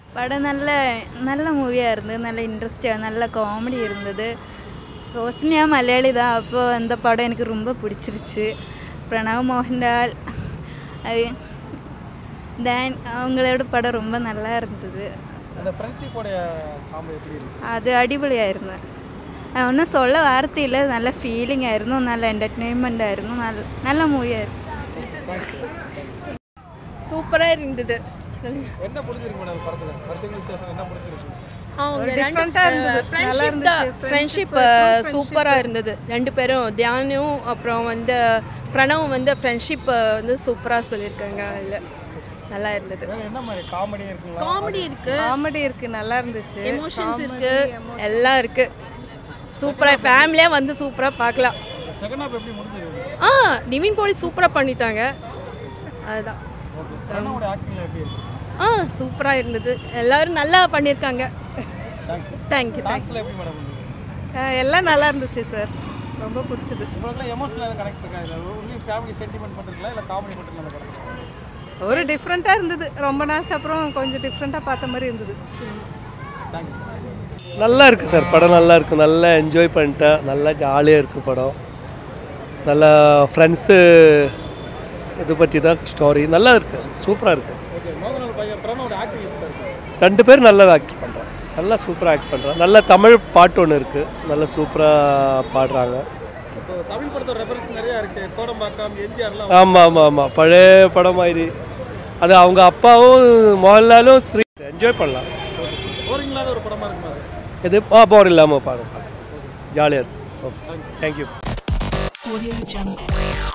படம் நல்ல நல்ல மூவியாக இருந்தது நல்ல இன்ட்ரெஸ்டாக நல்ல காமெடி இருந்தது ரோஷினியா மலையாளி தான் அப்போ அந்த படம் எனக்கு ரொம்ப பிடிச்சிருச்சு பிரணவ் மோகன்லால் அது- தான் அவங்களோட படம் ரொம்ப நல்லா இருந்தது அந்த ஃப்ரெண்ட்ஷிப்போடைய காம்போ எப்படி இருக்கு அது അടിപൊളിയായിരുന്നു ഒന്നും சொல்ல വാർത്തയില്ല നല്ല ഫീലിംഗ് ആയിരുന്നു നല്ല എൻ്റർടൈൻമെൻ്റ് ആയിരുന്നു നല്ല നല്ല മൂവിയായിരുന്നു சூப்பராக இருந்தது என்ன பிடிச்சிருக்கு மேடம் படத்துல வருஷங்கள் விசேஷம் என்ன பிடிச்சிருக்கு அவங்க different-ஆ இருந்தது. நல்லா இருந்துச்சு. ஃப்ரெண்ட்ஷிப் சூப்பராக இருந்தது ரெண்டு பேரும் தியானும் அப்புறம் வந்து பிரணவும் வந்து ஃப்ரெண்ட்ஷிப் வந்து சூப்பராக சொல்லியிருக்காங்க அதில் நல்லா இருந்தது வேற என்ன மாதிரி காமெடி இருக்குங்களா காமெடி இருக்கு காமெடி இருக்குது நல்லா இருந்துச்சு எமோஷன்ஸ் இருக்கு எல்லாம் இருக்கு சூப்பராக ஃபேமிலியாக வந்து சூப்பராக பார்க்கலாம் செகண்ட் ஹாஃப் எப்படி முடிஞ்சிருக்கு ஆ நிவின் போலி சூப்பராக பண்ணிட்டாங்க அதுதான் ஓகே பிரணவோட ஆக்டிங்ல எப்படி இருக்கு ஆ சூப்பராக இருந்தது எல்லாரும் நல்லா பண்ணியிருக்காங்க தேங்க்ஸ் தேங்க்யூ தேங்க்ஸ் சாங்ஸ்ல எப்படி மேடம் இருந்தது எல்லாம் நல்லா இருந்துச்சு சார் ரொம்ப பிடிச்சது உங்களுக்குலாம் எமோஷனல் எதாவது கனெக்ட் இருக்கா இல்லை ஒன்லி ஃபேமிலி சென்டிமெண்ட் பண்ணுறீங்களா இல்லை காமெடி பண்ணுறீங்களா அந்த படம் ஒரு டிஃப்ரெண்ட்டாக இருந்தது ரொம்ப நாளுக்கு அப்புறம் கொஞ்சம் டிஃப்ரெண்ட்டாக பார்த்த மாதிரி இருந்தது தேங்க்யூ நல்லா இருக்குது சார் படம் நல்லா இருக்குது நல்லா என்ஜாய் பண்ணிட்டேன் நல்லா ஜாலியாக இருக்குது படம் நல்லா ஃப்ரெண்ட்ஸு இது பற்றி தான் ஸ்டோரி நல்லா இருக்குது சூப்பராக இருக்குது ஓகே மோகனல் பையன் பிரணவோட ஆக்டிங் எப்படி சார் இருக்கு ரெண்டு பேரும் நல்லா ஆக்ட் பண்ணுறான் நல்லா சூப்பராக ஆக்ட் பண்ணுறான் நல்ல தமிழ் பாட்டு ஒன்று இருக்குது நல்லா சூப்பராக பாடுறாங்க இப்போ தமிழ் படத்தோட ரெஃபரன்ஸ் நிறையா இருக்கு கோடம்பாக்கம் எம்ஜிஆர்லாம் ஆமாம் ஆமாம் ஆமாம் பழைய படம் மாதிரி அது அவங்க அப்பாவும் மோகன்லாலும் ஸ்ரீ என்ஜாய் பண்ணலாம் போரிங் இல்லாத ஒரு படமா இருக்குமா அது இது ஆ போர் இல்லாமல் பாருங்க ஜாலியாக இருக்கும் ஓகே தேங்க்யூ Audio Jungle.